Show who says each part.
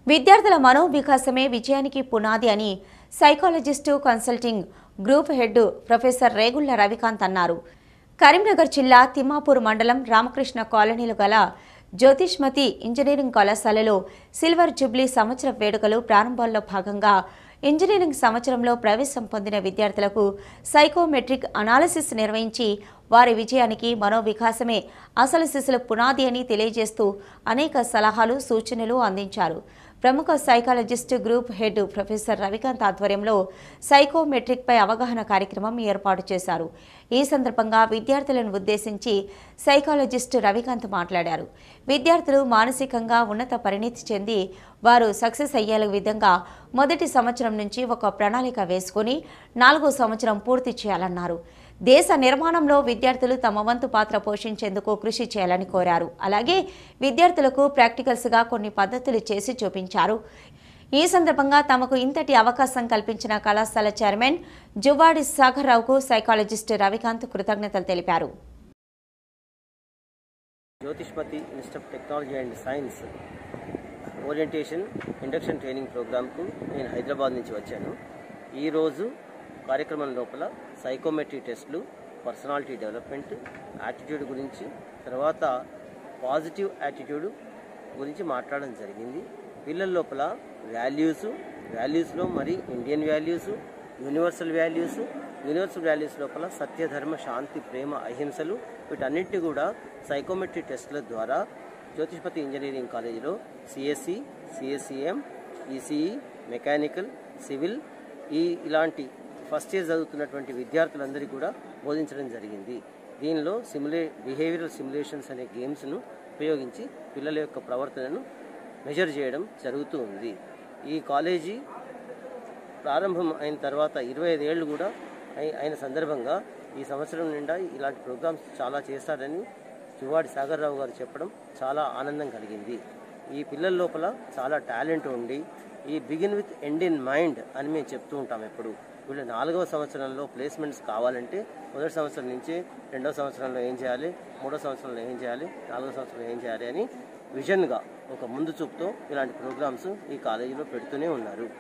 Speaker 1: విద్యార్థుల మనోవికాసమే విజయానికి పునాది అని psychologist consulting group head professor Regulla Ravikanth అన్నారు కరీంనగర్ జిల్లా తిమ్మాపూర్ మండలం రామకృష్ణ కాలనీలు గల జ్యోతిష్మతి ఇంజనీరింగ్ కళాశాలలో సిల్వర్ జూబ్లీ సంవత్సర వేడుకలు ప్రారంభంలో భాగంగా ఇంజనీరింగ్ సంవత్సరంలో ప్రవేశం పొందిన విద్యార్థులకు సైకోమెట్రిక్ అనాలిసిస్ నిర్వహించి వారి విజయానికి మనోవికాసమే అసలు శిశుల పునాది అని తెలియజేస్తూ అనేక సలహాలు సూచనలు అందించారు ప్రముఖ psychologist group head professor Ravikanth ఆధ్వర్యంలో సైకోమెట్రిక్పై అవగాహన కార్యక్రమం ఏర్పాటు చేశారు ఈ సందర్భంగా విద్యార్థులను ఉద్దేశించి సైకాలజిస్ట్ రవికాంత్ మాట్లాడారు విద్యార్థులు మానసికంగా ఉన్నత పరిణితి చెంది వారు సక్సెస్ అయ్యే విధంగా మొదటి సంవత్సరం నుంచి ఒక ప్రణాళిక వేసుకుని నాలుగో సంవత్సరం పూర్తి చేయాలన్నారు దేశ నిర్మాణంలో విద్యార్థులు తమ వంతు పాత్ర పోషించేందుకు కృషి చేయాలని కోరారు అలాగే విద్యార్థులకు ప్రాక్టికల్స్గా కొన్ని పద్ధతులు చేసి చూపించారు ఈ సందర్భంగా తమకు ఇంతటి అవకాశం కల్పించిన కళాశాల చైర్మన్ జువ్వాడి సాగర్ రావుకు సైకాలజిస్ట్ రవికాంత్ కృతజ్ఞతలు తెలిపారు
Speaker 2: Jyothishmathi institute of technology and science orientation induction training ప్రోగ్రామ్కు నేను హైదరాబాద్ నుంచి వచ్చాను ఈరోజు కార్యక్రమం లోపల సైకోమెట్రీ టెస్ట్లు పర్సనాలిటీ డెవలప్మెంట్ యాటిట్యూడ్ గురించి తర్వాత పాజిటివ్ యాటిట్యూడ్ గురించి మాట్లాడడం జరిగింది పిల్లల లోపల వాల్యూస్ వాల్యూస్లో మరి Indian values universal values universal values లోపల సత్యధర్మ శాంతి ప్రేమ అహింసలు వీటన్నిటిని కూడా సైకోమెట్రీ టెస్ట్ల ద్వారా జ్యోతిష్పతి ఇంజనీరింగ్ కాలేజీలో CSC CSCM ECE mechanical civil ఈ ఇలాంటి ఫస్ట్ ఇయర్ చదువుతున్నటువంటి విద్యార్థులందరికీ కూడా బోధించడం జరిగింది దీనిలో సిమ్యులే బిహేవియరల్ సిమ్యులేషన్స్ అనే గేమ్స్ను ఉపయోగించి పిల్లల యొక్క ప్రవర్తనను మెజర్ చేయడం జరుగుతూ ఉంది ఈ కాలేజీ ప్రారంభం అయిన తర్వాత ఇరవై ఐదేళ్ళు కూడా అయి- అయిన సందర్భంగా ఈ సంవత్సరం నిండా ఇలాంటి ప్రోగ్రామ్స్ చాలా చేస్తారని చువాడి సాగర్రావు గారు చెప్పడం చాలా ఆనందం కలిగింది ఈ పిల్లల లోపల చాలా టాలెంట్ ఉండి ఈ begin with end in mind అని మేము చెప్తూ ఉంటాం ఎప్పుడు వీళ్ళు నాలుగవ సంవత్సరంలో ప్లేస్మెంట్స్ కావాలంటే మొదటి సంవత్సరం నుంచి రెండవ సంవత్సరంలో ఏం చేయాలి మూడో సంవత్సరంలో ఏం చేయాలి నాలుగో సంవత్సరంలో ఏం చేయాలి అని విజన్గా ఒక ముందు చూపుతో ఇలాంటి ప్రోగ్రామ్స్ ఈ కాలేజీలో పెడుతూనే ఉన్నారు